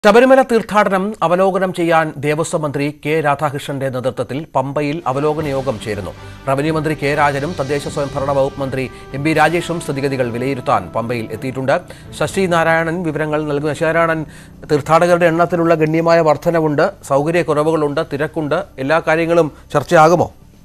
ശബരിമല തീർത്ഥാടനം അവലോകനം ചെയ്യാൻ ദേവസ്വം മന്ത്രി കെ രാധാകൃഷ്ണന്റെ നേതൃത്വത്തിൽ പമ്പയിൽ അവലോകന യോഗം ചേരുന്നു റവന്യൂ മന്ത്രി കെ രാജനും തദ്ദേശ സ്വയംഭരണ വകുപ്പ് മന്ത്രി എം ബി രാജേഷും സ്ഥിതിഗതികൾ വിലയിരുത്താൻ പമ്പയിൽ എത്തിയിട്ടുണ്ട് ശശി നാരായണൻ വിവരങ്ങൾ നൽകുന്ന ശശിനാരായണൻ തീർത്ഥാടകരുടെ എണ്ണത്തിലുള്ള ഗണ്യമായ വർധനവുണ്ട് സൗകര്യക്കുറവുകളുണ്ട് തിരക്കുണ്ട് എല്ലാ കാര്യങ്ങളും ചർച്ചയാകുമോ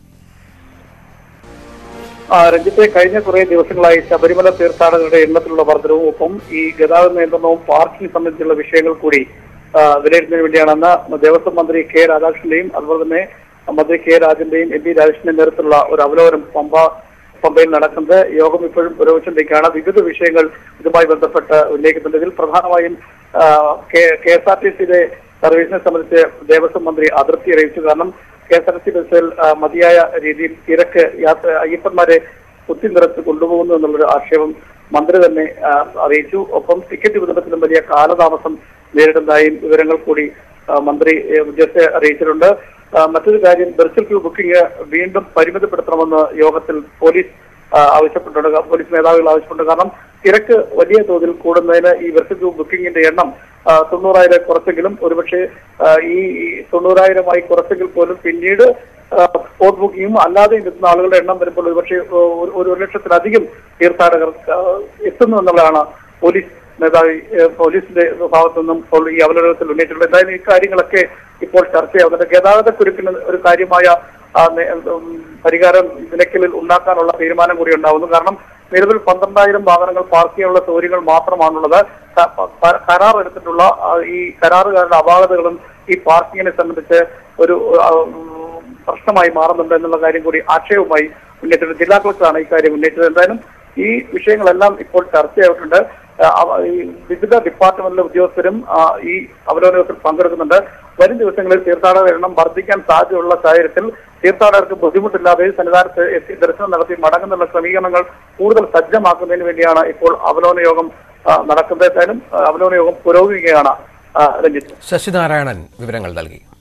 ആ, രഞ്ജിത്തെ കഴിഞ്ഞ കുറെ ദിവസങ്ങളായി ശബരിമല തീർത്ഥാടകരുടെ എണ്ണത്തിലുള്ള വർധനവും ഒപ്പം ഈ ഗതാഗത നിയന്ത്രണവും പാർക്കിംഗ് സംബന്ധിച്ചുള്ള വിഷയങ്ങൾ കൂടി ആ, വിലയിരുത്തുന്നതിന് വേണ്ടിയാണ് അന്ന് ദേവസ്വം മന്ത്രി കെ രാധാകൃഷ്ണന്റെയും അതുപോലെ തന്നെ മന്ത്രി കെ രാജന്റെയും എം പി രാജേഷിന്റെയും നേതൃത്വത്തിലുള്ള ഒരു അവലോകനം പമ്പ പമ്പയിൽ നടക്കുന്നത് യോഗം ഇപ്പോഴും പുരോഗമിച്ചുകൊണ്ടിരിക്കുകയാണ് വിവിധ വിഷയങ്ങൾ ഇതുമായി ബന്ധപ്പെട്ട് ഉന്നയിക്കുന്നുണ്ട് ഇതിൽ പ്രധാനമായും ആ, കെ എസ് ആർ ടി സിയിലെ സർവീസിനെ സംബന്ധിച്ച് ദേവസ്വം മന്ത്രി അതൃപ്തി അറിയിച്ചു കാരണം K S R T C ബസ്സിൽ ആ, മതിയായ രീതിയിൽ തിരക്ക് യാത്ര അയ്യപ്പന്മാരെ കുത്തി നിറച്ച് കൊണ്ടുപോകുന്നു എന്നുള്ളൊരു ആക്ഷേപം മന്ത്രി തന്നെ ആ, അറിയിച്ചു ഒപ്പം ടിക്കറ്റ് വിതരണത്തിലും വലിയ കാലതാമസം നേരിടുന്നതായും വിവരങ്ങൾ കൂടി ആ, മന്ത്രി ഏ, ഉദ്യോഗസ്ഥരെ അറിയിച്ചിട്ടുണ്ട് ആ, മറ്റൊരു കാര്യം വെർച്വൽ ക്യൂ ബുക്കിംഗ് വീണ്ടും പരിമിതപ്പെടുത്തണമെന്ന് യോഗത്തിൽ പോലീസ് ആ, ആവശ്യപ്പെട്ടിട്ടുണ്ട് പോലീസ് മേധാവികൾ ആവശ്യപ്പെട്ടുണ്ട് കാരണം തിരക്ക് വലിയ തോതിൽ കൂടുന്നതിന് ഈ വെർച്വൽ ക്യൂ ബുക്കിംഗിന്റെ എണ്ണം ആ, തൊണ്ണൂറായിരം കുറച്ചെങ്കിലും ഒരുപക്ഷെ ആ, ഈ ഈ തൊണ്ണൂറായിരമായി കുറച്ചെങ്കിൽ പോലും പിന്നീട് ആ, സ്പോട്ട് ബുക്കിങ്ങും അല്ലാതെയും എത്തുന്ന ആളുകളുടെ എണ്ണം വരുമ്പോൾ ഒരുപക്ഷെ ആ, ഒരു ഒരു ലക്ഷത്തിലധികം തീർത്ഥാടകർ ആ, എത്തുന്നു എന്നുള്ളതാണ് പോലീസ് മേധാവി ആ, പോലീസിന്റെ ഭാഗത്തു നിന്നും ഇപ്പോൾ ഈ അവലോകനത്തിൽ ഉന്നയിച്ചിട്ടുള്ളത് എന്തായാലും ഈ കാര്യങ്ങളൊക്കെ ഇപ്പോൾ ചർച്ചയാവുന്നുണ്ട് ഗതാഗത കുരുക്കിന് ഒരു കാര്യമായ ആ, നേ- ഉം, പരിഹാരം നിലയ്ക്കലിൽ ഉണ്ടാക്കാനുള്ള തീരുമാനം കൂടി ഉണ്ടാവുന്നു കാരണം നിലവിൽ പന്ത്രണ്ടായിരം വാഹനങ്ങൾ പാർക്ക് ചെയ്യാനുള്ള സൗകര്യങ്ങൾ മാത്രമാണുള്ളത് ക- പ- കരാർ എടുത്തിട്ടുള്ള ആ, ഈ കരാറുകാരുടെ അപാകതകളും ഈ പാർക്കിങ്ങിനെ സംബന്ധിച്ച് ഒരു ആ, ഉം, പ്രശ്നമായി മാറുന്നുണ്ട് എന്നുള്ള കാര്യം കൂടി ആക്ഷേപമായി ഉന്നയിച്ചിട്ടുണ്ട് ജില്ലാ കളക്ടറാണ് ഈ കാര്യം ഉന്നയിച്ചത് എന്തായാലും ഈ വിഷയങ്ങളെല്ലാം ഇപ്പോൾ ചർച്ചയായിട്ടുണ്ട് ആ, അവ- ഈ വിവിധ ഡിപ്പാർട്ട്മെന്റിലെ ഉദ്യോഗസ്ഥരും ആ, ഈ അവലോകനത്തിൽ പങ്കെടുക്കുന്നുണ്ട് വരും ദിവസങ്ങളിൽ തീർത്ഥാടക എണ്ണം വർദ്ധിക്കാൻ സാധ്യതയുള്ള സാഹചര്യത്തിൽ തീർത്ഥാടകർക്ക് ബുദ്ധിമുട്ടില്ലാതെ സന്നിധാനത്ത് എത്തി ദർശനം നടത്തി മടങ്ങുന്നുള്ള ക്രമീകരണങ്ങൾ കൂടുതൽ സജ്ജമാക്കുന്നതിന് വേണ്ടിയാണ് ഇപ്പോൾ അവലോകന യോഗം ആ, നടക്കുന്നത് എന്തായാലും ആ, അവലോകന യോഗം പുരോഗമിക്കുകയാണ് ആ, രഞ്ജിത്ത് ശശിനാരായണൻ വിവരങ്ങൾ നൽകി